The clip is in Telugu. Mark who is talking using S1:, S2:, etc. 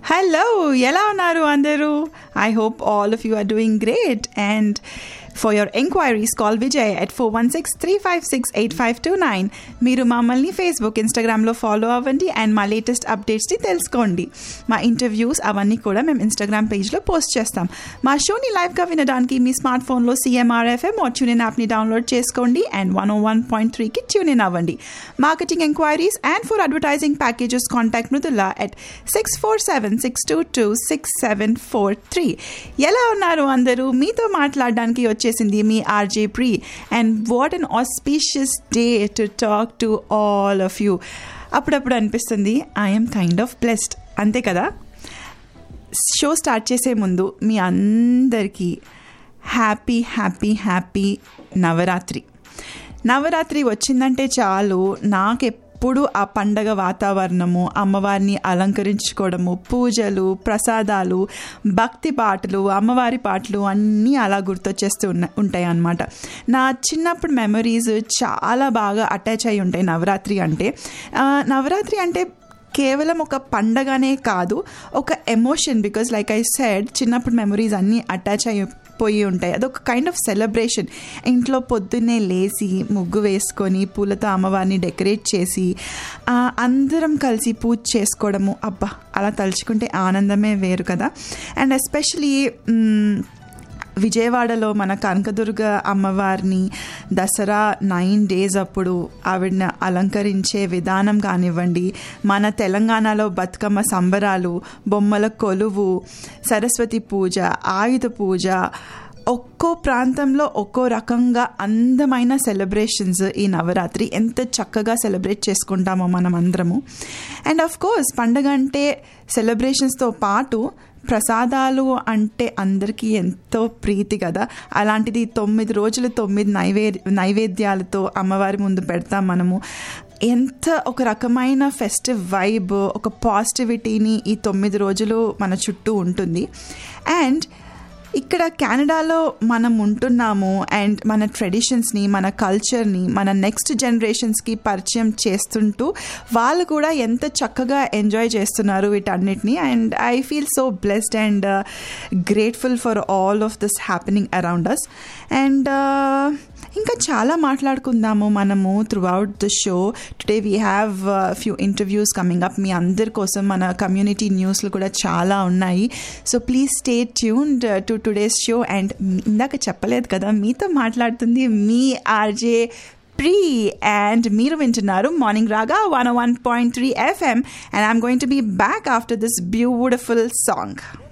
S1: హలో ఎలా ఉన్నారు అందరూ I hope all of you are doing great and for your enquiries call Vijay at four one six three five six eight five two nine మీరు మమ్మల్ని ఫేస్బుక్ ఇన్స్టాగ్రామ్లో ఫాలో అవ్వండి అండ్ మా లేటెస్ట్ అప్డేట్స్ని తెలుసుకోండి మా ఇంటర్వ్యూస్ అవన్నీ కూడా మేము ఇన్స్టాగ్రామ్ పేజ్లో పోస్ట్ చేస్తాం మా షోని లైవ్గా వినడానికి మీ స్మార్ట్ ఫోన్లో సిఎంఆర్ఎఫ్ఎం ఆర్ ట్యూన్ యాప్ని డౌన్లోడ్ చేసుకోండి and one O one point త్రీకి ట్యూన్ ఇన్ అవ్వండి marketing enquiries and for advertising packages contact Mridula at six four seven six two two six seven four three ఎలా ఉన్నారు అందరూ మీతో మాట్లాడడానికి వచ్చేసింది మీ RJ Pree and what an auspicious day to talk to all of you అప్పుడప్పుడు అనిపిస్తుంది ఐఎమ్ కైండ్ ఆఫ్ బ్లెస్డ్ అంతే కదా షో స్టార్ట్ చేసే ముందు మీ అందరికీ happy happy happy Navaratri Navaratri వచ్చిందంటే చాలు నాకెప్పుడు ఆ పండగ వాతావరణము అమ్మవారిని అలంకరించుకోవడము పూజలు ప్రసాదాలు భక్తి పాటలు అమ్మవారి పాటలు అన్నీ అలా గుర్తొచ్చేస్తూ ఉన్న ఉంటాయి అన్నమాట నా చిన్నప్పుడు మెమరీస్ చాలా బాగా అటాచ్ అయి ఉంటాయి నవరాత్రి అంటే ఆ, నవరాత్రి అంటే కేవలం ఒక పండగనే కాదు ఒక emotion because like I said చిన్నప్పుడు మెమరీస్ అన్నీ అటాచ్ అయిపోయి ఉంటాయి అదొక కైండ్ ఆఫ్ సెలబ్రేషన్ ఇంట్లో పొద్దున్నే లేచి ముగ్గు వేసుకొని పూలతో అమ్మవారిని డెకరేట్ చేసి ఆ, అందరం కలిసి పూజ చేసుకోవడము అబ్బా అలా తలుచుకుంటే ఆనందమే వేరు కదా అండ్ ఎస్పెషలీ విజయవాడలో మన కనకదుర్గ అమ్మవారిని దసరా నైన్ డేస్ అప్పుడు ఆవిడని అలంకరించే విధానం కానివ్వండి మన తెలంగాణలో బతుకమ్మ సంబరాలు బొమ్మల కొలువు సరస్వతి పూజ ఆయుధ పూజ ఒక్కో ప్రాంతంలో ఒక్కో రకంగా అందమైన సెలబ్రేషన్స్ ఈ నవరాత్రి ఎంత చక్కగా సెలబ్రేట్ చేసుకుంటామో మనం అందరము అండ్ ఆఫ్ కోర్స్ పండగ అంటే సెలబ్రేషన్స్తో పాటు ప్రసాదాలు అంటే అందరికీ ఎంతో ప్రీతి కదా అలాంటిది తొమ్మిది రోజులు తొమ్మిది నైవే నైవేద్యాలతో అమ్మవారి ముందు పెడతాం మనము ఎంత ఒక రకమైన ఫెస్టివ్ వైబ్ ఒక పాజిటివిటీని ఈ తొమ్మిది రోజులు మన చుట్టూ ఉంటుంది అండ్ ఇక్కడ కెనడాలో మనం ఉంటున్నాము అండ్ మన ట్రెడిషన్స్ని మన కల్చర్ని మన నెక్స్ట్ జనరేషన్స్కి పరిచయం చేస్తుంటూ వాళ్ళు కూడా ఎంత చక్కగా ఎంజాయ్ చేస్తున్నారు వీటన్నిటిని and I feel so blessed and grateful for all of this happening around us and ఇంకా చాలా మాట్లాడుకుందాము మనము throughout the show today we have few interviews coming up మీ అందరి కోసం మన కమ్యూనిటీ న్యూస్లు కూడా చాలా ఉన్నాయి so please stay tuned to today's show and ఇందాక చెప్పలేదు కదా మీతో మాట్లాడుతుంది మీ ఆర్జే ప్రీ అండ్ మీరు వింటున్నారు morning Raga one one point three FM and I'm going to be back after this beautiful song